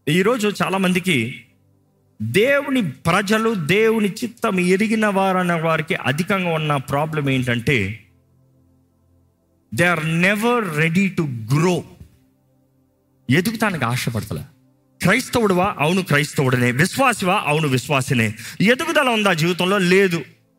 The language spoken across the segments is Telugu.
ఈరోజు చాలామందికి దేవుని ప్రజలు దేవుని చిత్తం ఎరిగిన వారన్న వారికి అధికంగా ఉన్న ప్రాబ్లం ఏంటంటే they are never ready to grow ఎదుగుతానికి ఆశపడతలే క్రైస్తవుడువా అవును క్రైస్తవుడనే విశ్వాసివా అవును విశ్వాసినే ఎదుగుదల ఉందా జీవితంలో లేదు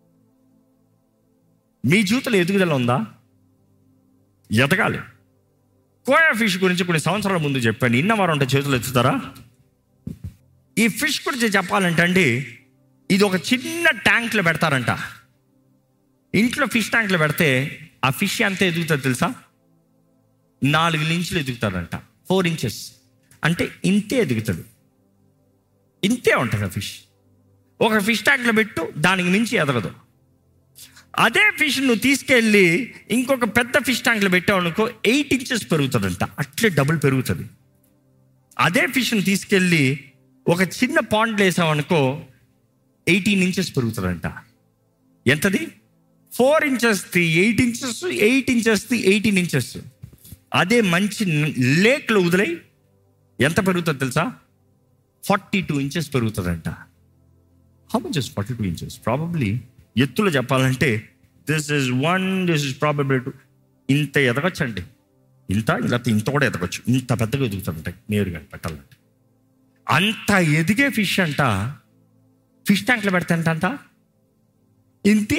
మీ జీవితంలో ఎదుగుదల ఉందా ఎదగాలి కోయా ఫిష్ గురించి కొన్ని సంవత్సరాల ముందు చెప్పాను ఇన్నవారు ఉంటే చేతులు ఎత్తుతారా ఈ ఫిష్ గురించి చెప్పాలంటే అండి ఇది ఒక చిన్న ట్యాంక్లో పెడతారంట ఇంట్లో ఫిష్ ట్యాంక్లో పెడితే ఆ ఫిష్ ఎంత ఎదుగుతుంది తెలుసా నాలుగు ఇంచులు ఎదుగుతాడంట ఫోర్ ఇంచెస్ అంటే ఇంతే ఎదుగుతాడు ఇంతే ఉంటుంది ఆ ఫిష్ ఒక ఫిష్ ట్యాంక్లో పెట్టు దానికి మించి ఎదగదు అదే ఫిష్ నువ్వు తీసుకెళ్ళి ఇంకొక పెద్ద ఫిష్ ట్యాంక్లో పెట్టావు అనుకో ఎయిట్ ఇంచెస్ పెరుగుతుందంట అట్లే డబుల్ పెరుగుతుంది అదే ఫిష్ని తీసుకెళ్ళి ఒక చిన్న పాండ్లో వేసామనుకో ఎయిటీన్ ఇంచెస్ పెరుగుతుందంట ఎంతది ఫోర్ ఇంచెస్ది ఎయిట్ ఇంచెస్ ఎయిట్ ఇంచెస్ది ఎయిటీన్ ఇంచెస్ అదే మంచి లేక్లో వదిలై ఎంత పెరుగుతుంది తెలుసా ఫార్టీ టూ ఇంచెస్ పెరుగుతుందంట how much is forty two inches probably ఎత్తులో చెప్పాలంటే this is one this is probably two ఇంత ఎదగొచ్చండి ఇంత ఇలా ఇంత కూడా ఎదగొచ్చు ఇంత పెద్దగా ఎదుగుతుందంట నేరుగా పెట్టాలంటే అంత ఎదిగే ఫిష్ అంట ఫిష్ ట్యాంక్లో పెడతాంట ఇంతే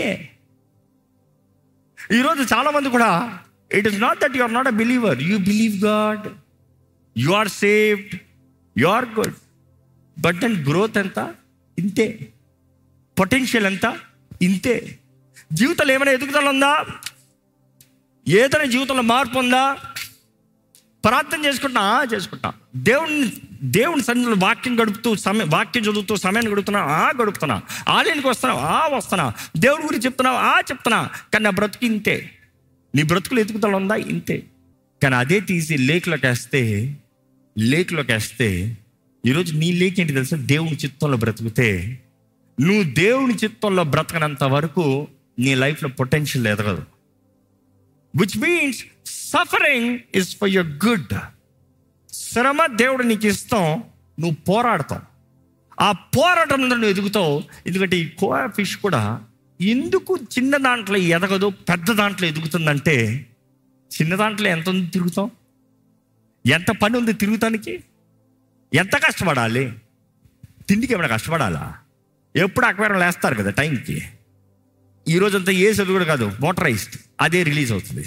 ఈరోజు చాలా మంది కూడా it is not that you are not a believer you believe God you are saved you are good but then growth ఎంత ఇంతే పొటెన్షియల్ ఎంత ఇంతే జీవితంలో ఏమైనా ఎదుగుదల ఉందా ఏదైనా జీవితంలో మార్పు ఉందా ప్రార్థన చేసుకుంటా ఆ, చేసుకుంటా దేవుని దేవుని సన్నిధిలో వాక్యం గడుపుతూ సమయం వాక్యం చదువుతూ సమయాన్ని గడుపుతున్నా ఆ గడుపుతున్నా ఆలయానికి వస్తున్నా ఆ వస్తున్నా దేవుడి గురించి చెప్తున్నావు ఆ చెప్తున్నా కానీ నా బ్రతుకు ఇంతే నీ బ్రతుకులు ఎదుగుదల ఉందా ఇంతే కానీ అదే తీసి లేక్లోకి వేస్తే లేక్లోకి వేస్తే ఈరోజు నీ లేక్ ఏంటి తెలుసా దేవుని చిత్తంలో బ్రతుకుతే నువ్వు దేవుని చిత్తంలో బ్రతకనంత వరకు నీ లైఫ్లో పొటెన్షియల్ ఎదగదు which means suffering is for your good శ్రమ దేవుడు నీకు ఇస్తాం నువ్వు పోరాడతావు ఆ పోరాటం మీద నువ్వు ఎదుగుతావు ఎందుకంటే ఈ కోయా ఫిష్ కూడా ఎందుకు చిన్న దాంట్లో ఎదగదు పెద్ద దాంట్లో ఎదుగుతుందంటే చిన్న దాంట్లో ఎంత ఉంది తిరుగుతాం ఎంత పని ఉంది తిరుగుతానికి ఎంత కష్టపడాలి తిండికి ఏమైనా కష్టపడాలా ఎప్పుడు అక్వేరం వేస్తారు కదా టైంకి ఈ రోజంతా ఏ చదువు కూడా కాదు మోటరైజ్డ్ అదే రిలీజ్ అవుతుంది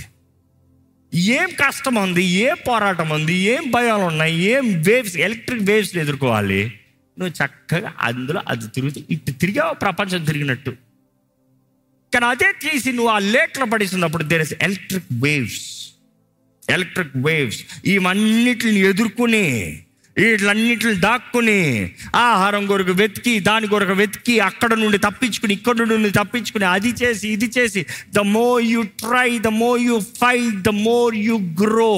ఏం కష్టం ఉంది ఏ పోరాటం ఉంది ఏం భయాలు ఉన్నాయి ఏం వేవ్స్ ఎలక్ట్రిక్ వేవ్స్ ఎదుర్కోవాలి నువ్వు చక్కగా అందులో అది తిరుగుతూ ఇటు తిరిగావు ప్రపంచం తిరిగినట్టు కానీ అదే తీసి నువ్వు ఆ లేక్లో పడిస్తున్నప్పుడు there is electric waves electric waves ఇవన్నిటిని ఎదుర్కొని వీటిలన్నిటిని దాక్కుని ఆహారం కొరకు వెతికి దాని కొరకు వెతికి అక్కడ నుండి తప్పించుకుని ఇక్కడ నుండి తప్పించుకుని అది చేసి ఇది చేసి the more you try the more you fight the more you grow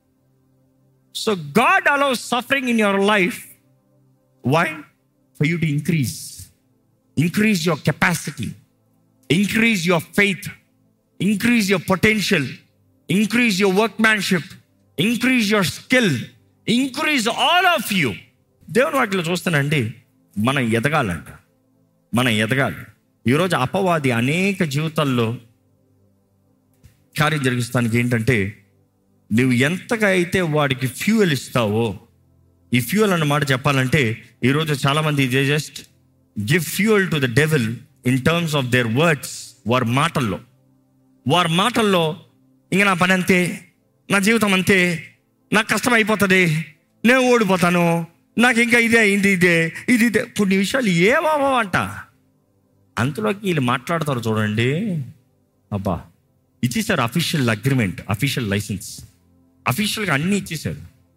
so God allow suffering in your life why for you to increase increase your capacity increase your faith increase your potential increase your workmanship increase your skill increase all of you దేవుని వాటిలో చూస్తానండి మనం ఎదగాలంట మనం ఎదగాలి ఈరోజు అపవాది అనేక జీవితాల్లో కార్యం జరిగిస్తానికి ఏంటంటే నువ్వు ఎంతగా అయితే వాడికి ఫ్యూయల్ ఇస్తావో ఈ ఫ్యూయల్ అన్న మాట చెప్పాలంటే ఈరోజు చాలామంది they just give fuel to the devil in terms of their words వారి మాటల్లో వారి మాటల్లో ఇంక నా పని అంతే నా జీవితం అంతే నాకు కష్టం అయిపోతుంది నేను ఓడిపోతాను నాకు ఇంకా ఇదే అయింది ఇదే ఇది ఇదే కొన్ని విషయాలు ఏమో అంట అంతలోకి వీళ్ళు మాట్లాడతారు చూడండి అబ్బా ఇచ్చేసారు అఫీషియల్ అగ్రిమెంట్ అఫీషియల్ లైసెన్స్ అఫీషియల్గా అన్నీ ఇచ్చేసారు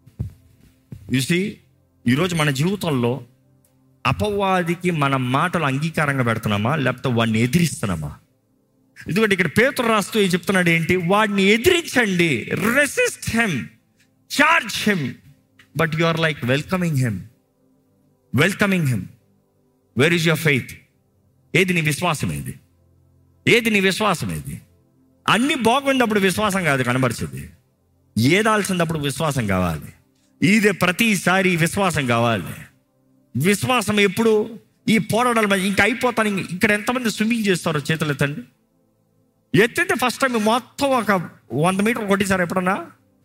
చూసి ఈరోజు మన జీవితంలో అపవాదికి మన మాటలు అంగీకారంగా పెడుతున్నామా లేకపోతే వాడిని ఎదిరిస్తున్నామా ఎందుకంటే ఇక్కడ పేతురు రాస్తూ ఏం చెప్తున్నాడు ఏంటి వాడిని ఎదిరించండి resist him charge him but you are like welcoming him welcoming him where is your faith ఏది నీ విశ్వాసం ఏది ఏది నీ విశ్వాసం ఏది అన్ని బాగున్నప్పుడు విశ్వాసం కాదు కనబరిచేది ఏదాల్సినప్పుడు విశ్వాసం కావాలి ఇదే ప్రతిసారి విశ్వాసం కావాలి విశ్వాసం ఎప్పుడు ఈ పోరాటాల మధ్య ఇంకా అయిపోతాను ఇంక- ఇక్కడ ఎంతమంది స్విమ్మింగ్ చేస్తారో చేతులు ఎత్తండి ఎత్తితే ఫస్ట్ టైం మొత్తం ఒక వంద మీటర్ కొట్టేశారు ఎప్పుడన్నా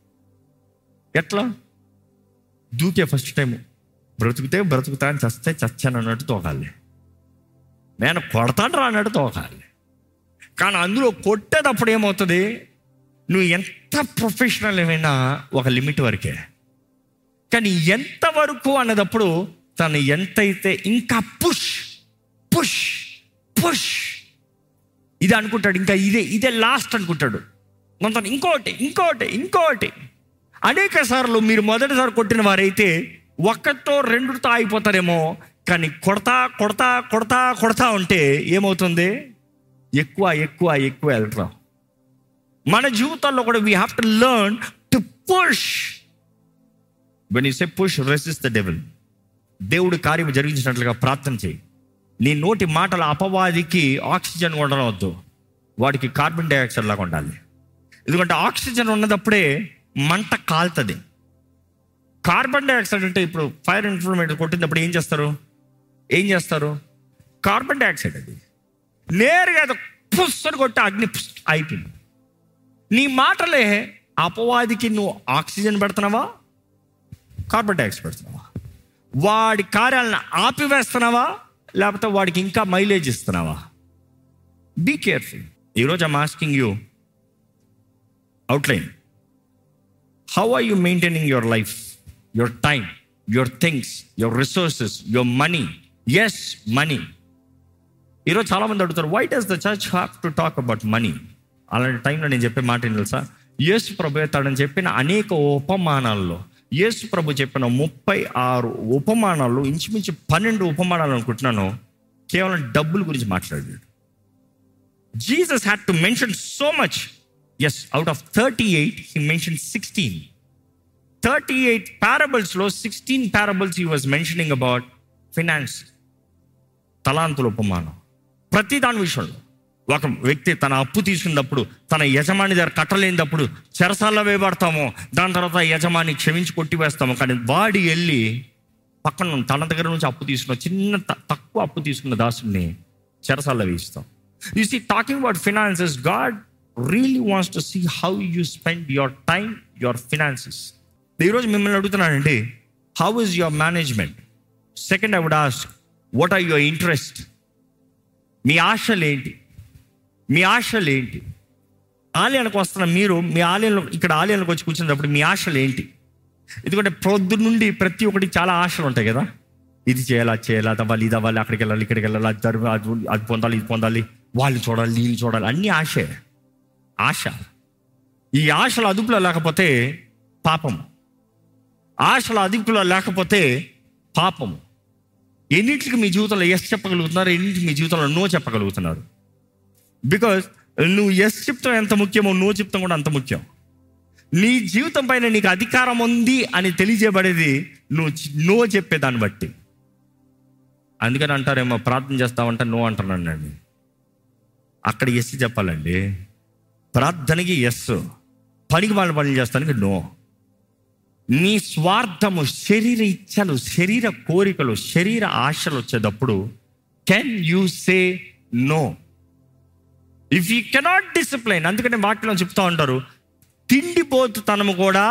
ఎట్లా దూకే ఫస్ట్ టైం బ్రతుకుతే బ్రతుకుతా అని చస్తే చచ్చాను అన్నట్టు తోకాలి నేను కొడతాను రా అన్నట్టు తోకాలి కానీ అందులో కొట్టేటప్పుడు ఏమవుతుంది నువ్వు ఎంత ప్రొఫెషనల్ ఏమైనా ఒక లిమిట్ వరకే కానీ ఎంత వరకు అన్నదప్పుడు తను ఎంతైతే ఇంకా పుష్ పుష్ పుష్ ఇది అనుకుంటాడు ఇంకా ఇదే ఇదే లాస్ట్ అనుకుంటాడు కొంత ఇంకోటి ఇంకోటి ఇంకోటి అనేక సార్లు మీరు మొదటిసారి కొట్టిన వారైతే ఒక్కతో రెండుతో ఆగిపోతారేమో కానీ కొడతా కొడతా కొడతా కొడతా ఉంటే ఏమవుతుంది ఎక్కువ ఎక్కువ ఎక్కువ వెళ్తాం మన జీవితాల్లో కూడా we have to learn to push when you say push resist the devil దేవుడు కార్యం జరిగించినట్లుగా ప్రార్థన చేయి నీ నోటి మాటల అపవాదికి ఆక్సిజన్ ఉండవద్దు వాడికి కార్బన్ డైఆక్సైడ్ లాగా ఉండాలి ఎందుకంటే ఆక్సిజన్ ఉన్నదప్పుడే మంట కాలుతుంది కార్బన్ డైఆక్సైడ్ అంటే ఇప్పుడు ఫైర్ ఇన్ఫర్మేట్ కొట్టినప్పుడు ఏం చేస్తారు ఏం చేస్తారు కార్బన్ డైఆక్సైడ్ అది నేరుగా అది పుస్తని కొట్టి అగ్ని పుస్ అయిపోయింది నీ మాటలే అపవాదికి నువ్వు ఆక్సిజన్ పెడుతున్నావా కార్బన్ డైఆక్సైడ్ పెడుతున్నావా వాడి కార్యాలను ఆపివేస్తున్నావా లేకపోతే వాడికి ఇంకా మైలేజ్ ఇస్తున్నావా బీ కేర్ఫుల్ ఈరోజు I'm asking you outline how are you maintaining your life your time your things your resources your money yes money ఈరోజు చాలామంది అడుగుతారు why does the church have to talk about money అలాంటి టైంలో నేను చెప్పే మాట ఏంటి తెలుసా యేసు ప్రభు తడని చెప్పిన అనేక ఉపమానాల్లో యేసు ప్రభు చెప్పిన ముప్పై ఆరు ఉపమానాలు ఇంచుమించు పన్నెండు ఉపమానాలు అనుకుంటున్నాను కేవలం డబ్బుల గురించి మాట్లాడాడు Jesus had to mention so much yes out of thirty eight he mention sixteen thirty eight పారబుల్స్లో sixteen parables he was mentioning about finance తలాంతుల ఉపమానం ప్రతి దాని విషయంలో ఒక వ్యక్తి తన అప్పు తీసుకున్నప్పుడు తన యజమాని దగ్గర కట్టలేనప్పుడు చెరసాల్లో వేయబడతామో దాని తర్వాత యజమాని క్షమించి కొట్టివేస్తాము కానీ వాడి వెళ్ళి పక్కన ఉన్న తన దగ్గర నుంచి అప్పు తీసుకున్న చిన్న త- తక్కువ అప్పు తీసుకున్న దాసుని చెరసాల్లో వేయిస్తాం you see talking about finances God really wants to see how you spend your time your finances ఈరోజు మిమ్మల్ని అడుగుతున్నానండి how is your management second I would ask what are your interest మీ ఆశలు ఏంటి మీ ఆశలు ఏంటి ఆలయానికి వస్తున్న మీరు మీ ఆలయంలో ఇక్కడ ఆలయానికి వచ్చి కూర్చున్నప్పుడు మీ ఆశలు ఏంటి ఎందుకంటే ప్రొద్దు నుండి ప్రతి ఒక్కటి చాలా ఆశలు ఉంటాయి కదా ఇది చేయాలి అది చేయాలి అది అవ్వాలి ఇది అవ్వాలి అక్కడికి వెళ్ళాలి ఇక్కడికి వెళ్ళాలి అది జరుగు అది ఉం- అది పొందాలి ఇది పొందాలి వాళ్ళు చూడాలి వీళ్ళు చూడాలి అన్ని ఆశే ఆశ ఈ ఆశల అదుపులో లేకపోతే పాపం ఆశల అదుపులో లేకపోతే పాపం ఎన్నింటికి మీ జీవితంలో ఎస్ చెప్పగలుగుతున్నారు ఎన్నింటికి మీ జీవితంలో నో చెప్పగలుగుతున్నారు బికాజ్ నువ్వు ఎస్ చెప్తాం ఎంత ముఖ్యమో నో చెప్తాం కూడా అంత ముఖ్యం నీ జీవితం పైన నీకు అధికారం ఉంది అని తెలియజేయబడేది నువ్వు చి- నో చెప్పేదాన్ని బట్టి అందుకని అంటారేమో ప్రార్థన చేస్తామంటే నో అంటున్నానండి అక్కడ ఎస్ చెప్పాలండి ప్రార్థనకి ఎస్ పనికి వాళ్ళ పనులు చేస్తానికి నో నీ స్వార్థము శరీర ఇచ్చలు శరీర కోరికలు శరీర ఆశలు వచ్చేటప్పుడు can you say no if you cannot discipline అందుకని వాటిలో చెప్తా ఉంటారు తిండిపోతుతనము కూడా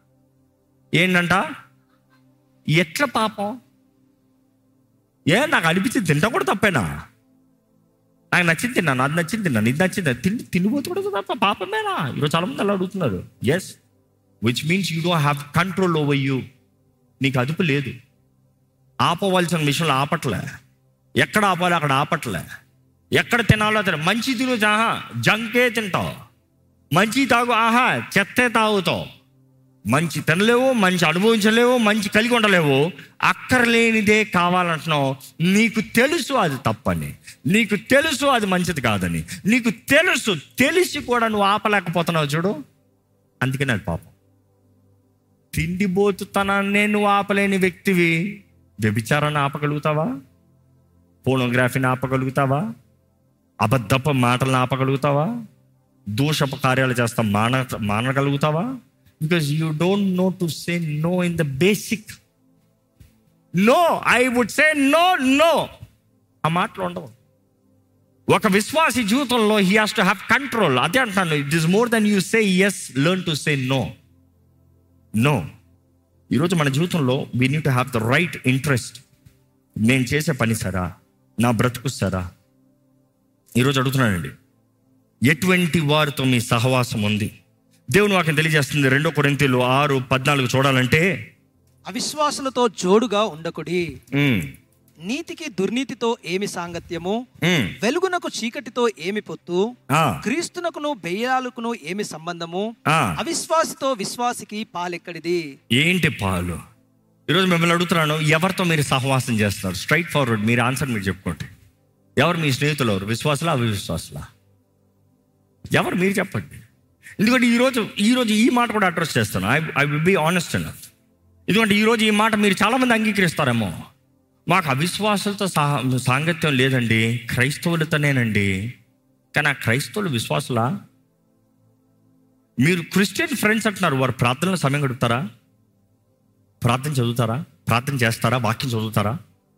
ఏంటంట ఎట్ల పాపం ఏ నాకు అనిపించింది తింటా కూడా తప్పేనా నాకు నచ్చింది తిన్నాను అది నచ్చింది తిన్నాను ఇది నచ్చింది తిండి తిండిపోతు కూడా తప్ప పాపమేనా ఈరోజు చాలా మంది అలా అడుగుతున్నారు yes which means you don't have control over you నీకు అదుపు లేదు ఆపవలసిన విషయంలో ఆపట్లే ఎక్కడ ఆపాలి అక్కడ ఆపట్లే ఎక్కడ తినాలో తిన మంచి తిను ఆహా జంకే తింటావు మంచి తాగు ఆహా చెత్తే తాగుతావు మంచి తినలేవు మంచి అనుభవించలేవు మంచి కలిగి ఉండలేవు అక్కర్లేనిదే కావాలంటున్నావు నీకు తెలుసు అది తప్పని నీకు తెలుసు అది మంచిది కాదని నీకు తెలుసు తెలిసి కూడా నువ్వు ఆపలేకపోతున్నావు చూడు అందుకని అది పాపం తిండిపోతుతనాన్నే నువ్వు ఆపలేని వ్యక్తివి వ్యభిచారాన్ని ఆపగలుగుతావా పోనోగ్రఫీని ఆపగలుగుతావా అబద్ధపు మాటలను ఆపగలుగుతావా దోషపు కార్యాలు చేస్తా మాన మానగలుగుతావా because you don't know to say no in the basic no I would say no no ఆ మాటలు ఉండవు ఒక విశ్వాసి జీవితంలో he has to have control అదే అంటున్నాను it is more than you say yes learn to say no no ఈరోజు మన జీవితంలో we need to have the right interest నేను చేసే పని సరా నా బ్రతుకు సరా ఈరోజు అడుగుతున్నానండి ఎటువంటి వారితో మీ సహవాసం ఉంది దేవుని వాక్యం తెలియజేస్తుంది రెండో కొరింతలు ఆరు పద్నాలుగు చూడాలంటే అవిశ్వాసులతో జోడుగా ఉండకుడి ఉమ్, నీతికి దుర్నీతితో ఏమి సాంగత్యము ఉమ్, వెలుగునకు చీకటితో ఏమి పొత్తు ఆ, క్రీస్తునకును బెయ్యాలకును ఏమి సంబంధము ఆ. అవిశ్వాసితో విశ్వాసికి పాలెక్కడిది ఏంటి పాలు ఈరోజు మిమ్మల్ని అడుగుతున్నాను ఎవరితో మీరు సహవాసం చేస్తున్నారు స్ట్రైట్ ఫార్వర్డ్ మీరు ఆన్సర్ మీరు చెప్పుకోండి ఎవరు మీ స్నేహితులు ఎవరు విశ్వాసులా అవిశ్వాసులా ఎవరు మీరు చెప్పండి ఎందుకంటే ఈరోజు ఈరోజు ఈ మాట కూడా అడ్రస్ చేస్తాను I I will be honest అన్న ఎందుకంటే ఈరోజు ఈ మాట మీరు చాలామంది అంగీకరిస్తారేమో మాకు అవిశ్వాసాలతో సహ సాంగత్యం లేదండి క్రైస్తవులతోనేనండి కానీ ఆ క్రైస్తవులు విశ్వాసులా మీరు క్రిస్టియన్ ఫ్రెండ్స్ అంటున్నారు వారు ప్రార్థనలో సమయం గడుపుతారా ప్రార్థన చదువుతారా ప్రార్థన చేస్తారా వాక్యం చదువుతారా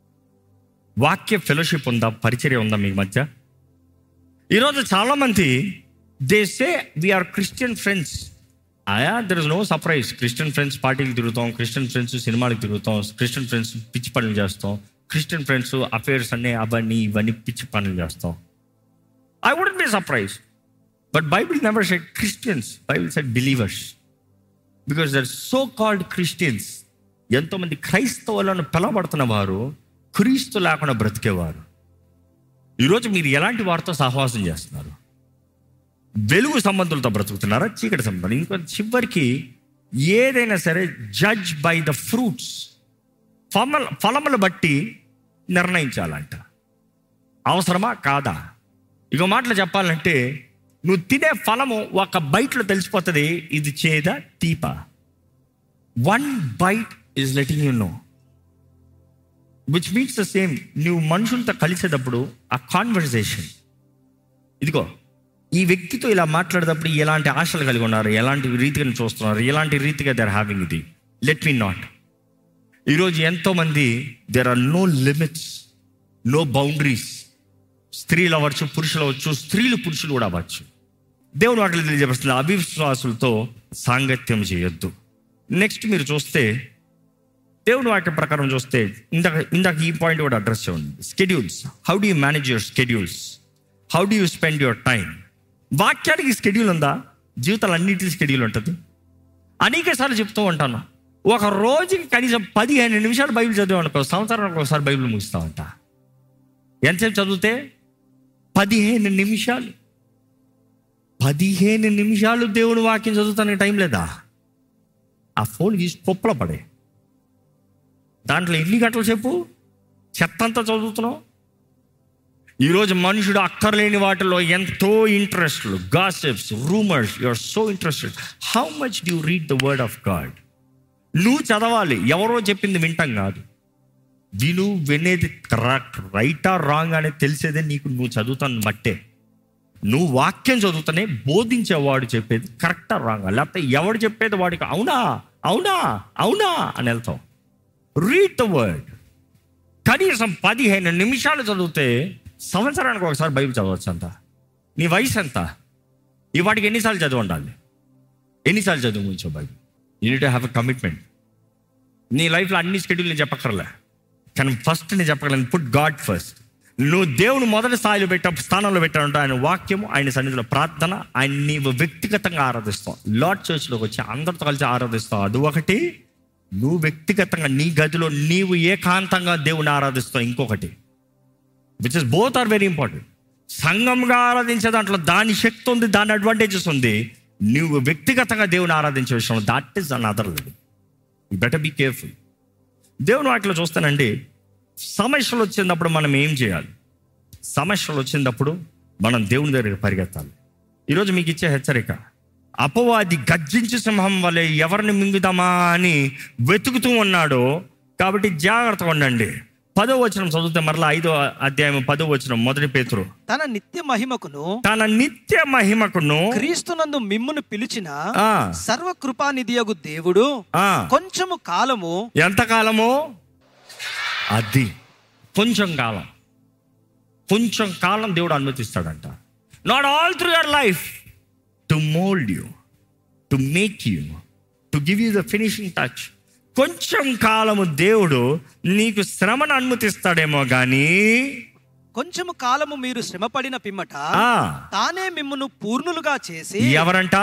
వాక్య ఫెలోషిప్ ఉందా పరిచర్య ఉందా మీ మధ్య ఈరోజు చాలామంది they say we are Christian friends ఆయా their is no surprise Christian friends పార్టీకి తిరుగుతాం క్రిస్టియన్ ఫ్రెండ్స్ సినిమాలకు తిరుగుతాం క్రిస్టియన్ ఫ్రెండ్స్ పిచ్చి పనులు చేస్తాం క్రిస్టియన్ ఫ్రెండ్స్ అఫేర్స్ అన్నీ అవన్నీ ఇవన్నీ పిచ్చి పనులు చేస్తాం I wouldn't be surprise but Bible never said Christians Bible said believers because their so called Christians ఎంతోమంది క్రైస్తవులను పిలవబడుతున్న వారు క్రీస్తు లేకుండా బ్రతికేవారు ఈరోజు మీరు ఎలాంటి వారితో సహవాసం చేస్తున్నారు వెలుగు సంబంధులతో బ్రతుకుతున్నారా చీకటి సంబంధం ఇంకా చివరికి ఏదైనా సరే జడ్జ్ బై ద ఫ్రూట్స్ ఫల ఫలములు బట్టి నిర్ణయించాలంట అవసరమా కాదా ఇక మాటలు చెప్పాలంటే నువ్వు తినే ఫలము ఒక బైట్లో తెలిసిపోతుంది ఇది చేదా తీప one bite is letting you know which means the same నువ్వు మనుషులతో కలిసేటప్పుడు ఆ కాన్వర్సేషన్ ఇదిగో ఈ వ్యక్తితో ఇలా మాట్లాడేటప్పుడు ఎలాంటి ఆశలు కలిగి ఉన్నారు ఎలాంటి రీతిగా చూస్తున్నారు ఎలాంటి రీతిగా దే ఆర్ హ్యావింగ్ ఇది లెట్ మీ నాట్ ఈరోజు ఎంతోమంది there are no limits no boundaries స్త్రీలు అవ్వచ్చు పురుషులు అవ్వచ్చు స్త్రీలు పురుషులు కూడా అవ్వచ్చు దేవుడు వాటిని తెలియజేస్తుంది అవిశ్వాసులతో సాంగత్యం చేయొద్దు నెక్స్ట్ మీరు చూస్తే దేవుడు వాక్యం ప్రకారం చూస్తే ఇందాక ఇందాక ఈ పాయింట్ కూడా అడ్రస్ చేయండి schedules how do you manage your schedules how do you spend your time వాక్యానికి స్కెడ్యూల్ ఉందా జీవితాలు అన్నింటి స్కెడ్యూల్ ఉంటుంది అనేక సార్లు చెప్తూ ఉంటాను ఒక రోజుకి కనీసం పదిహేను నిమిషాలు బైబిల్ చదివాం అనుకో సంవత్సరానికి ఒకసారి బైబిల్ ముగిస్తామంట ఎంతసేపు చదివితే పదిహేను నిమిషాలు పదిహేను నిమిషాలు దేవుని వాక్యం చదువుతానికి టైం లేదా ఆ ఫోన్ తీసి కుప్పలో పడే దాంట్లో ఎన్ని గంటలు చెప్పు చెత్త అంతా చదువుతున్నావు ఈరోజు మనుషుడు అక్కర్లేని వాటిలో ఎంతో interest gossips rumours you are so interested how much do read the word of God నువ్వు చదవాలి ఎవరో చెప్పింది వింటాం కాదు విను వినేది కరెక్ట్ రైటా రాంగ్ అనేది తెలిసేదే నీకు నువ్వు చదువుతాను బట్టే నువ్వు వాక్యం చదువుతానే బోధించేవాడు చెప్పేది కరెక్టా రాంగ్ లేకపోతే ఎవడు చెప్పేది వాడికి అవునా అవునా అవునా అని వెళ్తావు రీడ్ ద వర్డ్ కనీసం పదిహేను నిమిషాలు చదివితే సంవత్సరానికి ఒకసారి బైబిల్ చదవచ్చు అంత నీ వయసు ఎంత ఈ వాటికి ఎన్నిసార్లు చదివి ఉండాలి ఎన్నిసార్లు చదువు ముంచో Bible you to have a commitment నీ లైఫ్లో అన్ని స్కెడ్యూల్ నేను చెప్పక్కర్లే కానీ ఫస్ట్ నేను చెప్పగలను పుట్ గాడ్ ఫస్ట్ నువ్వు దేవుని మొదటి స్థాయిలో పెట్ట స్థానంలో పెట్టాలంటే ఆయన వాక్యము ఆయన సన్నిధిలో ప్రార్థన ఆయన నీవు వ్యక్తిగతంగా ఆరాధిస్తావు లార్డ్ చర్చ్లోకి వచ్చి అందరితో కలిసి ఆరాధిస్తావు అది ఒకటి నువ్వు వ్యక్తిగతంగా నీ గదిలో నీవు ఏకాంతంగా దేవుని ఆరాధిస్తావు ఇంకొకటి which is both are very important సంఘంగా ఆరాధించే దాంట్లో దాని శక్తి ఉంది దాని అడ్వాంటేజెస్ ఉంది నువ్వు వ్యక్తిగతంగా దేవుని ఆరాధించే విషయంలో that is another level you better be careful దేవుని వాటిలో చూస్తానండి సమస్యలు వచ్చినప్పుడు మనం ఏం చేయాలి సమస్యలు వచ్చినప్పుడు మనం దేవుని దగ్గరికి పరిగెత్తాలి ఈరోజు మీకు ఇచ్చే హెచ్చరిక అపవాది గర్జించు సింహం వలె ఎవరిని మింగుదామా అని వెతుకుతూ ఉన్నాడో కాబట్టి జాగ్రత్తగా ఉండండి పదో వచనం చదివితే మరలా ఐదో అధ్యాయం పదో వచనం మొదటి పేతురు తన నిత్య మహిమకును తన నిత్య మహిమకును క్రీస్తునందు మిమ్మును పిలిచిన ఆ, సర్వకృపానిధియగు దేవుడు ఆ, కొంచెము కాలము ఎంతకాలము అది కొంచెం కాలం కొంచెం కాలం దేవుడు అనుమతిస్తాడంట not all through your life to mould you to make you to give you the finishing touch కొంచెం కాలము దేవుడు నీకు శ్రమను అనుమతిస్తాడేమో కానీ కొంచెము కాలము మీరు శ్రమపడిన పిమ్మట ఆ, తానే మిమ్మును పూర్ణులుగా చేసి ఎవరంట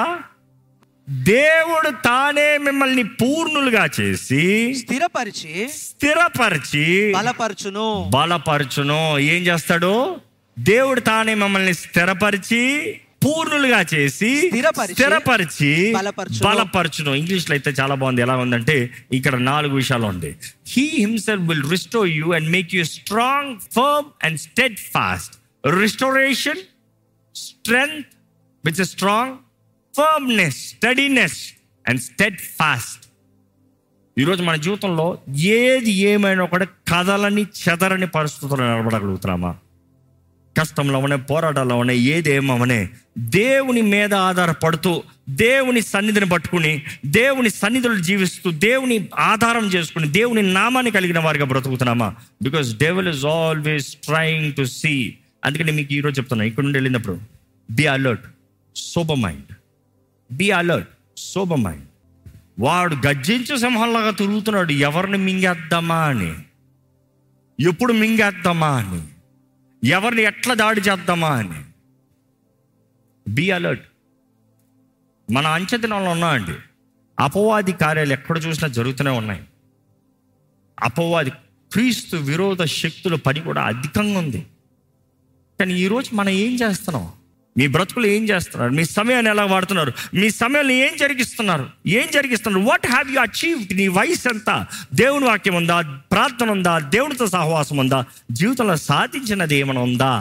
దేవుడు తానే మిమ్మల్ని పూర్ణులుగా చేసి స్థిరపరిచి స్థిరపరిచి బలపరచును బలపరచును ఏం చేస్తాడు దేవుడు తానే మమ్మల్ని స్థిరపరిచి పూర్ణులుగా చేసి స్థిరపరిచి, స్థిరపరిచి బలపరచును. బలపరచును ఇంగ్లీష్ లో అయితే చాలా బాగుంది ఎలా ఉందంటే ఇక్కడ నాలుగు విషయాలు ఉంది he himself will restore you and make you strong firm and steadfast restoration strength with strong firmness steadiness and steadfast ఈరోజు మన జీవితంలో ఏది ఏమైనా కూడా కదలని చెదరని పరిస్థితుల్లో నిలబడగలుగుతున్నామా కష్టంలో ఉన్నాయి పోరాటాల్లో ఉన్నాయి ఏది ఏమవనే దేవుని మీద ఆధారపడుతూ దేవుని సన్నిధిని పట్టుకుని దేవుని సన్నిధులు జీవిస్తూ దేవుని ఆధారం చేసుకుని దేవుని నామాన్ని కలిగిన వారిగా బ్రతుకుతున్నామా because devil is always trying to see అందుకని మీకు ఈరోజు చెప్తున్నా ఇక్కడ నుండి వెళ్ళినప్పుడు be alert sober mind be alert sober mind వాడు గర్జించు సింహంలాగా తిరుగుతున్నాడు ఎవరిని మింగేద్దామా అని ఎప్పుడు మింగేద్దామా అని ఎవరిని ఎట్లా దాడి చేద్దామా అని బి అలర్ట్ మన అంచెదినంలో ఉన్నామండి అపవాది కార్యాలు ఎక్కడ చూసినా జరుగుతూనే ఉన్నాయి అపవాది క్రీస్తు విరోధ శక్తుల పని కూడా అధికంగా ఉంది కానీ ఈరోజు మనం ఏం చేస్తున్నాం మీ బ్రతుకులు ఏం చేస్తున్నారు మీ సమయాన్ని ఎలా వాడుతున్నారు మీ సమయాన్ని ఏం జరిగిస్తున్నారు ఏం జరిగిస్తున్నారు వాట్ హ్యావ్ యూ అచీవ్డ్ నీ వయసు ఎంత దేవుని వాక్యం ఉందా ప్రార్థన ఉందా దేవునితో సహవాసం ఉందా జీవితంలో సాధించినది ఏమైనా ఉందా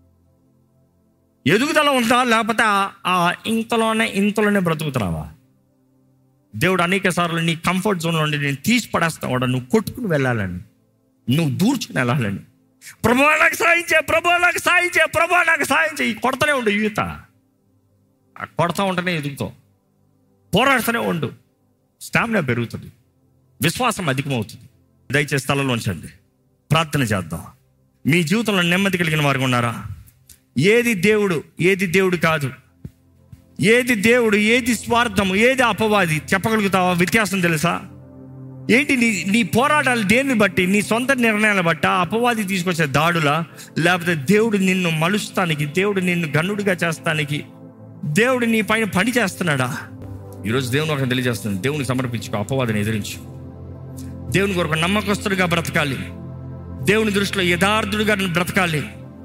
ఎదుగుదల ఉందా లేకపోతే ఆ- ఆ ఇంతలోనే ఇంతలోనే బ్రతుకుతున్నావా దేవుడు అనేక సార్లు నీ కంఫర్ట్ జోన్ నుండి నేను తీసి పడేస్తాను కూడా నువ్వు కొట్టుకుని వెళ్ళాలని నువ్వు దూర్చుకుని వెళ్ళాలని ప్రభు నాకు సాయం చేయ ప్రభు నాకు సాయం చేయ ప్రభు నాకు సాయం చేయి కొడతనే ఉండు యూత ఆ కొడతా ఉంటేనే ఎదుగుతావు పోరాడుతూనే ఉండు స్టామినా పెరుగుతుంది విశ్వాసం అధికమవుతుంది దయచేసి స్థలంలో ఉంచండి ప్రార్థన చేద్దాం మీ జీవితంలో నెమ్మది కలిగిన వారు ఉన్నారా ఏది దేవుడు ఏది దేవుడు కాదు ఏది దేవుడు ఏది స్వార్థము ఏది అపవాది చెప్పగలుగుతావా వ్యత్యాసం తెలుసా ఏంటి నీ నీ పోరాటాలు దేన్ని బట్టి నీ సొంత నిర్ణయాల బట్ట అపవాది తీసుకొచ్చే దాడులా లేకపోతే దేవుడు నిన్ను మలుస్తానికి దేవుడు నిన్ను గన్నుడిగా చేస్తానికి దేవుడు నీ పైన పని చేస్తున్నాడా ఈరోజు దేవుని ఒక తెలియజేస్తుంది దేవునికి సమర్పించుకో అపవాదిని ఎదిరించు దేవుని కొరకు నమ్మకస్తుడిగా బ్రతకాలి దేవుని దృష్టిలో యథార్థుడిగా బ్రతకాలి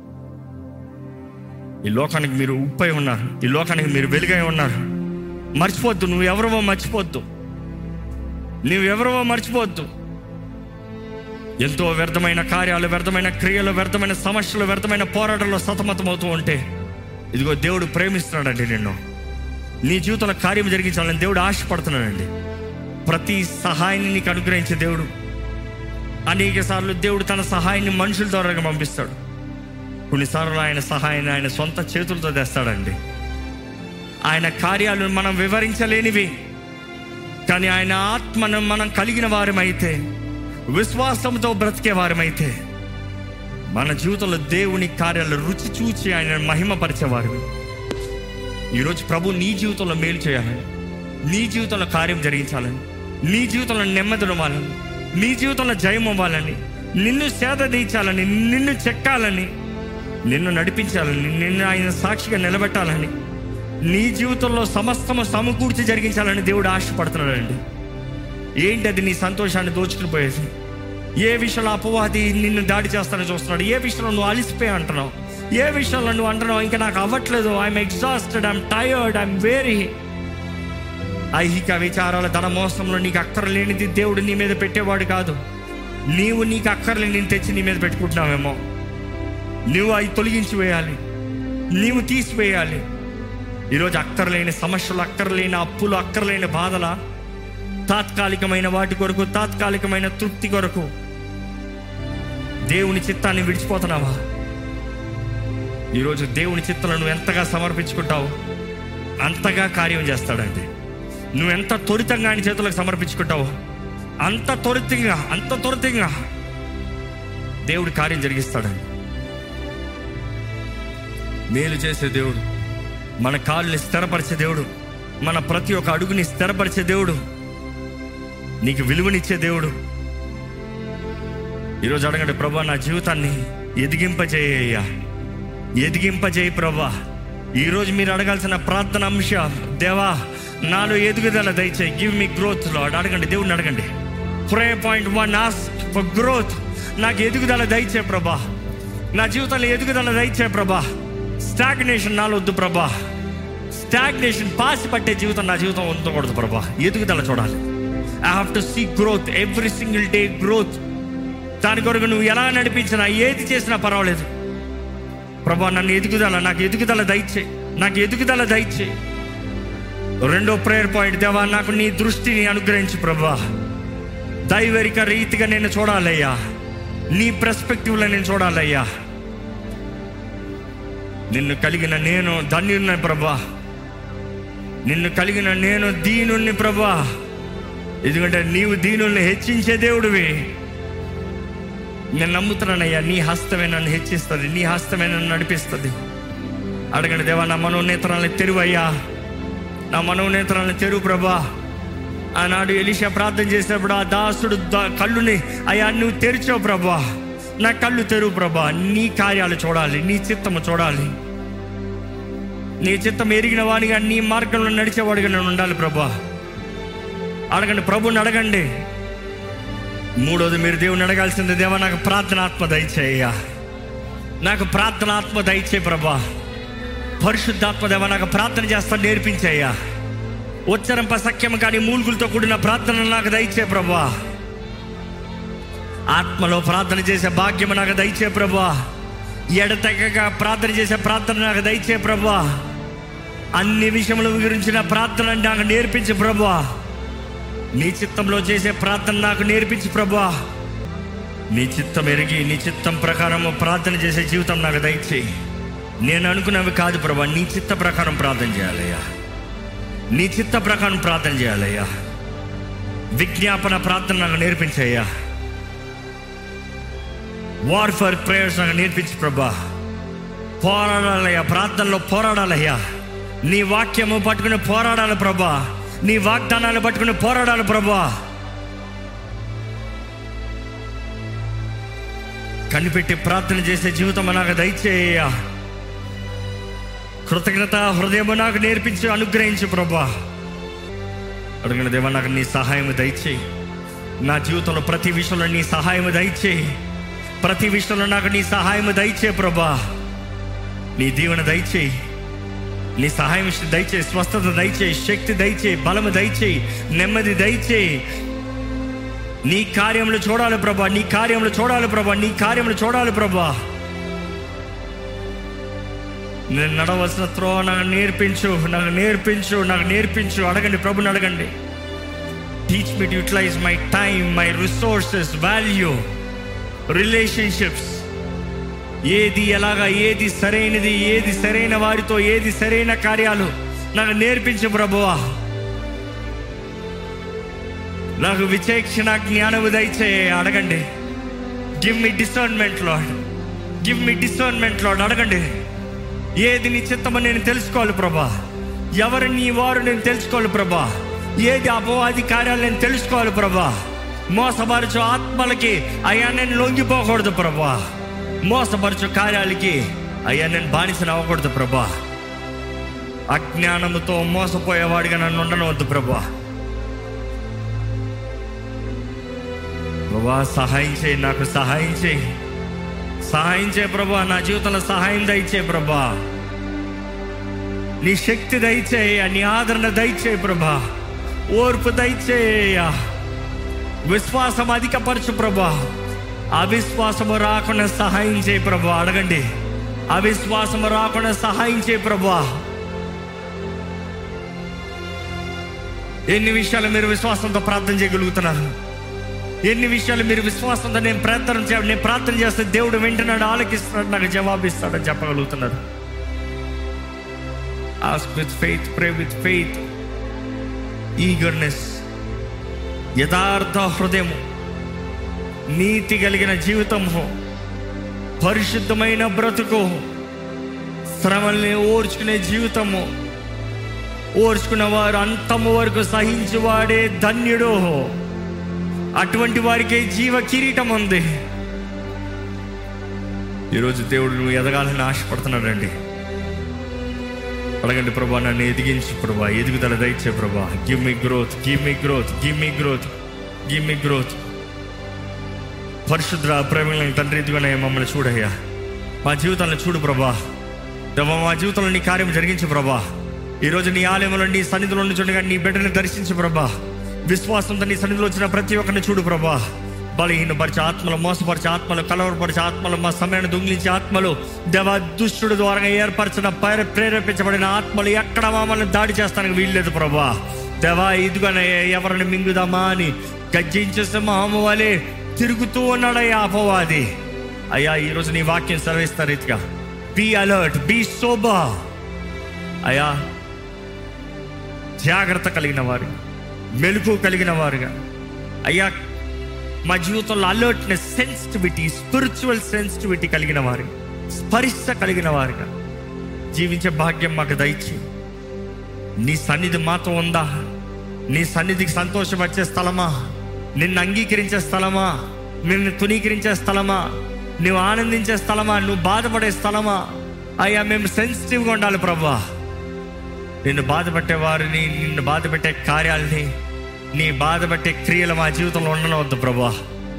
ఈ లోకానికి మీరు ఉప్పై ఉన్నారు ఈ లోకానికి మీరు వెలుగై ఉన్నారు మర్చిపోద్దు నువ్వు ఎవరివో మర్చిపోద్దు నువ్వెవరో మర్చిపోవద్దు ఎంతో వ్యర్థమైన కార్యాలు వ్యర్థమైన క్రియలు వ్యర్థమైన సమస్యలు వ్యర్థమైన పోరాటంలో సతమతమవుతూ ఉంటే ఇదిగో దేవుడు ప్రేమిస్తున్నాడండి నిన్ను నీ జీవితంలో కార్యం జరిగించాలని దేవుడు ఆశపడుతున్నాడండి ప్రతి సహాయాన్ని నీకు అనుగ్రహించే దేవుడు అనేక సార్లు దేవుడు తన సహాయాన్ని మనుషుల ద్వారా పంపిస్తాడు కొన్నిసార్లు ఆయన సహాయాన్ని ఆయన సొంత చేతులతో తెస్తాడండి ఆయన కార్యాలను మనం వివరించలేనివి కానీ ఆయన ఆత్మను మనం కలిగిన వారమైతే విశ్వాసంతో బ్రతికే వారమైతే మన జీవితంలో దేవుని కార్యాలు రుచి చూచి ఆయన మహిమపరిచేవారు ఈరోజు ప్రభు నీ జీవితంలో మేలు చేయాలని నీ జీవితంలో కార్యం జరిగించాలని నీ జీవితంలో నెమ్మది ఇవ్వాలని నీ జీవితంలో జయం అవ్వాలని నిన్ను సేద తీర్చాలని నిన్ను చెక్కాలని నిన్ను నడిపించాలని నిన్ను ఆయన సాక్షిగా నిలబెట్టాలని నీ జీవితంలో సమస్తము సమకూర్చి జరిగించాలని దేవుడు ఆశపడుతున్నాడండి ఏంటి అది నీ సంతోషాన్ని దోచుకుని పోయేసి ఏ విషయంలో అపవాది నిన్ను దాడి చేస్తానని చూస్తున్నాడు ఏ విషయంలో నువ్వు అలిసిపోయి అంటున్నావు ఏ విషయంలో నువ్వు అంటున్నావు ఇంకా నాకు అవ్వట్లేదు I'm exhausted I'm tired I'm very ఐహిక విచారాల ధన మోసంలో నీకు అక్కర్లేనిది దేవుడు నీ మీద పెట్టేవాడు కాదు నీవు నీకు అక్కర్లేని తెచ్చి నీ మీద పెట్టుకుంటున్నావేమో నువ్వు అవి తొలగించి వేయాలి నీవు తీసివేయాలి ఈరోజు అక్కర్లేని సమస్యలు అక్కర్లేని అప్పులు అక్కర్లేని బాధల తాత్కాలికమైన వాటి కొరకు తాత్కాలికమైన తృప్తి కొరకు దేవుని చిత్తాన్ని విడిచిపోతున్నావా ఈరోజు దేవుని చిత్తాలను నువ్వు ఎంతగా సమర్పించుకుంటావు అంతగా కార్యం చేస్తాడండి నువ్వు ఎంత త్వరితంగా ఆయన చేతులకు సమర్పించుకుంటావు అంత త్వరితంగా అంత త్వరితంగా దేవుడు కార్యం జరిగిస్తాడండి మేలు చేసే దేవుడు మన కాళ్ళని స్థిరపరిచే దేవుడు మన ప్రతి ఒక్క అడుగుని స్థిరపరిచే దేవుడు నీకు విలువనిచ్చే దేవుడు ఈరోజు అడగండి ప్రభా నా జీవితాన్ని ఎదిగింపజేయ్యా ఎదిగింపజేయి ప్రభా ఈరోజు మీరు అడగాల్సిన ప్రార్థన అంశం దేవా నాలో ఎదుగుదల దయచేయి గివ్ మీ గ్రోత్ లో అడగండి దేవుడిని అడగండి pray point one ask for growth నాకు ఎదుగుదల దయచే ప్రభా నా జీవితంలో ఎదుగుదల దయచే ప్రభా స్టాగ్నేషన్ నాలో వద్దు ప్రభా స్టాగ్నేషన్ పాసి పట్టే జీవితం నా జీవితం ఉండకూడదు ప్రభా ఎదుగుదల చూడాలి I have to see growth every single day growth దాని కొరకు నువ్వు ఎలా నడిపించినా ఏది చేసినా పర్వాలేదు ప్రభా నన్ను ఎదుగుదల నాకు ఎదుగుదల దయచే నాకు ఎదుగుదల దయచే రెండో ప్రేయర్ పాయింట్ దేవా నాకు నీ దృష్టిని అనుగ్రహించు ప్రభా దైవరిక రీతిగా నేను చూడాలయ్యా నీ పర్స్పెక్టివ్లో నేను చూడాలయ్యా నిన్ను కలిగిన నేను ధన్యున్న ప్రభా నిన్ను కలిగిన నేను దీనుణ్ణి ప్రభా ఎందుకంటే నీవు దీనుల్ని హెచ్చించే దేవుడివి నేను నమ్ముతున్నానయ్యా నీ హస్తమే నన్ను హెచ్చిస్తుంది నీ హస్తమే నన్ను నడిపిస్తుంది అడగండి దేవా నా మనోనేత్రాలను తెరువయ్యా నా మనోనేత్రాలను తెరువు ప్రభా ఆనాడు ఎలిషా ప్రార్థన చేసినప్పుడు ఆ దాసుడు దా- కళ్ళుని అయ్యా నువ్వు తెరిచావు ప్రభా నా కళ్ళు తెరువు ప్రభా నీ కార్యాలు చూడాలి నీ చిత్తము చూడాలి నీ చిత్తం ఎరిగిన వాడిగా నీ మార్గంలో నడిచేవాడిగా నేను ఉండాలి ప్రభా అడగండి ప్రభుని అడగండి మూడోది మీరు దేవుని అడగాల్సింది దేవా నాకు ప్రార్థనాత్మ దయచేయ్యా నాకు ప్రార్థనాత్మ దయచే ప్రభా పరిశుద్ధాత్మ దేవా నాకు ప్రార్థన చేస్తా నేర్పించయ్యా ఉచ్చరింప సఖ్యం కానీ మూలుగులతో కూడిన ప్రార్థన నాకు దయచే ప్రభా ఆత్మలో ప్రార్థన చేసే భాగ్యం నాకు దయచే ప్రభా ఎడతెగక ప్రార్థన చేసే ప్రార్థన నాకు దయచే ప్రభా అన్ని విషయముల గురించిన ప్రార్థన నాకు నేర్పించు ప్రభా నీ చిత్తంలో చేసే ప్రార్థన నాకు నేర్పించు ప్రభా నీ చిత్తం ఎరిగి నీ చిత్తం ప్రకారము ప్రార్థన చేసే జీవితం నాకు దయచేయి నేను అనుకున్నవి కాదు ప్రభా నీ చిత్త ప్రకారం ప్రార్థన చేయాలయ్యా నీ చిత్త ప్రకారం ప్రార్థన చేయాలయ్యా విజ్ఞాపన ప్రార్థన నాకు నేర్పించయ్యా వార్ ఫర్ ప్రేయర్స్ నాకు నేర్పించు ప్రభా పోరాడాలయ్యా ప్రార్థనలో పోరాడాలయ్యా నీ వాక్యము పట్టుకుని పోరాడాలి ప్రభా నీ వాగ్దానాలు పట్టుకుని పోరాడాలి ప్రభా కనిపెట్టి ప్రార్థన చేసే జీవితం నాకు దయచేయ కృతజ్ఞత హృదయము నాకు నేర్పించి అనుగ్రహించు ప్రభా అడిగిన దేవా నాకు నీ సహాయం దయచేయి నా జీవితంలో ప్రతి విషయంలో నీ సహాయం దయచేయి ప్రతి విషయంలో నాకు నీ సహాయం దయచే ప్రభా నీ దీవెన దయచేయి నీ సహాయం ఇష్ట- దయచేయి స్వస్థత దయచేయి శక్తి దయచేయి బలము దయచేయి నెమ్మది దయచేయి నీ కార్యములు చూడాలి ప్రభా నీ కార్యములు చూడాలి ప్రభా నీ కార్యములు చూడాలి ప్రభా నేను నడవలసిన త్రో నాకు నేర్పించు నాకు నేర్పించు నాకు నేర్పించు అడగండి ప్రభుని అడగండి teach me utilise my time my resources value relationships ఏది ఎలాగా ఏది సరైనది ఏది సరైన వారితో ఏది సరైన కార్యాలు నాకు నేర్పించు ప్రభువా నాకు విచేక్షణ జ్ఞానము దయచే అడగండి give me discernment Lord give me discernment Lord అడగండి ఏది నీ చిత్తమో నేను తెలుసుకోవాలి ప్రభా ఎవరు నీ వారు నేను తెలుసుకోవాలి ప్రభా ఏది అపవాది కార్యాలు నేను తెలుసుకోవాలి ప్రభా మోసపరచు ఆత్మలకి అయ్యా నేను లొంగిపోకూడదు ప్రభా మోసపరచు కార్యాలకి అయ్యా నేను బానిసను అవ్వకూడదు ప్రభా అజ్ఞానముతో మోసపోయేవాడిగా నన్ను ఉండనవద్దు ప్రభా ప్రభా సహాయం చేయి నాకు సహాయం చేయి సహాయం చేయ ప్రభా నా జీవితంలో సహాయం దయచే ప్రభా నీ శక్తి దయచేయ నీ ఆదరణ దయచేయ ప్రభా ఓర్పు దయచేయ విశ్వాసం అధికపరచు ప్రభా అవిశ్వాసము రాకుండా సహాయం చేయ ప్రభా అడగండి అవిశ్వాసము రాకుండా సహాయం చేయ ప్రభా ఎన్ని విషయాలు మీరు విశ్వాసంతో ప్రార్థన చేయగలుగుతున్నారు ఎన్ని విషయాలు మీరు విశ్వాసంతో నేను ప్రార్థన చే నేను ప్రార్థన చేస్తే దేవుడు వింటున్నాడు ఆలకిస్తున్నాడు నాకు జవాబిస్తాడని చెప్పగలుగుతున్నారు ask with faith pray with faith eagerness యథార్థ హృదయము నీతి కలిగిన జీవితము పరిశుద్ధమైన బ్రతుకు శ్రమల్ని ఓర్చుకునే జీవితము ఓర్చుకున్న వారు అంతము వరకు సహించువాడే ధన్యుడు అటువంటి వారికి జీవ కిరీటం ఉంది ఈరోజు దేవుడు నువ్వు ఎదగాలని ఆశపడుతున్నాడండి అడగండి ప్రభా నన్ను ఎదిగించు ప్రభా ఎదుగుదల దయచే ప్రభా give me growth give me growth give me growth give me growth పరిశుద్ర ప్రేమ తండ్రి ఇదిగోనే మమ్మల్ని చూడయ్యా మా జీవితాలను చూడు ప్రభా దేవా మా జీవితంలో నీ కార్యం జరిగించు ప్రభా ఈరోజు నీ ఆలయంలో నీ సన్నిధిలో చూడగా నీ బిడ్డని దర్శించు ప్రభా విశ్వాసంతో నీ సన్నిధిలో వచ్చిన ప్రతి ఒక్కరిని చూడు ప్రభా బలహీనపరిచే ఆత్మలు మోసపరిచే ఆత్మలు కలవరపరిచే ఆత్మలు మా సమయాన్ని దొంగిలించే ఆత్మలు దేవ దుష్టుడు ద్వారా ఏర్పరచిన ప్రేర- ప్రేరేపించబడిన ఆత్మలు ఎక్కడ మమ్మల్ని దాడి చేస్తానికి వీల్లేదు ప్రభా దేవా ఇదిగోనే ఎవరిని మింగుదామా అని గజ్జించే సింహము వలె తిరుగుతూ ఉన్నాడయ్యా అపవాది అయ్యా ఈరోజు నీ వాక్యం సెలవిస్తా రీతిగా బీ అలర్ట్ బీ సోబా అయ్యా జాగ్రత్త కలిగిన వారు మెలకు కలిగిన వారుగా అయ్యా మా జీవితంలో అలర్ట్నెస్ సెన్సిటివిటీ స్పిరిచువల్ సెన్సిటివిటీ కలిగిన వారు స్పరిశ కలిగిన వారుగా జీవించే భాగ్యం మాకు దయచి నీ సన్నిధి మాతో ఉందా నీ సన్నిధికి సంతోషపరిచే స్థలమా నిన్ను అంగీకరించే స్థలమా నిన్ను తునీకరించే స్థలమా నువ్వు ఆనందించే స్థలమా నువ్వు బాధపడే స్థలమా అయ్యా మేము సెన్సిటివ్గా ఉండాలి ప్రభా నిన్ను బాధపెట్టే వారిని నిన్ను బాధపెట్టే కార్యాలని నీ బాధపెట్టే క్రియలు మా జీవితంలో ఉండనవద్దు ప్రభా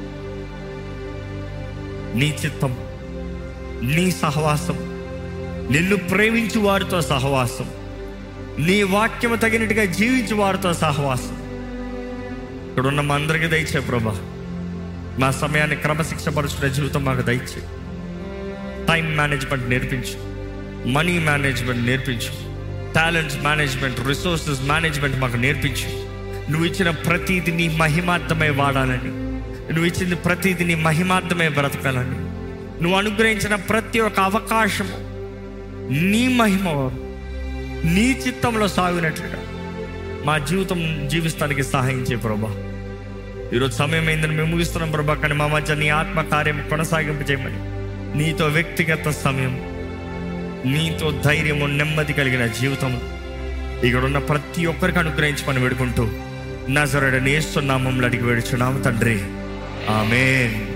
నీ చిత్తం నీ సహవాసం నిన్ను ప్రేమించు వారితో సహవాసం నీ వాక్యము తగినట్టుగా జీవించు వారితో సహవాసం ఇక్కడ ఉన్న మా అందరికీ దయచే ప్రభా మా సమయాన్ని క్రమశిక్షపరుచుకునే జీవితం మాకు దయచే టైం మేనేజ్మెంట్ నేర్పించు మనీ మేనేజ్మెంట్ నేర్పించు టాలెంట్స్ మేనేజ్మెంట్ రిసోర్సెస్ మేనేజ్మెంట్ మాకు నేర్పించు నువ్వు ఇచ్చిన ప్రతిది నీ మహిమార్థమే వాడాలని నువ్వు ఇచ్చింది ప్రతిది నీ మహిమార్థమే బ్రతకాలని నువ్వు అనుగ్రహించిన ప్రతి ఒక్క అవకాశము నీ మహిమ నీ చిత్తంలో సాగినట్లుగా మా జీవితం జీవిస్తానికి సహాయం చేయ ప్రభా ఈరోజు సమయం అయిందని మేము ముగిస్తున్నాం ప్రభా కానీ మా మధ్య నీ ఆత్మ కార్యం కొనసాగింపు చేయమని నీతో వ్యక్తిగత సమయం నీతో ధైర్యము నెమ్మది కలిగిన జీవితం ఇక్కడ ఉన్న ప్రతి ఒక్కరికి అనుగ్రహించమని వేడుకుంటూ నజరడని నేస్తున్నామంలో అడిగి వేడుచున్నాము తండ్రి ఆమెన్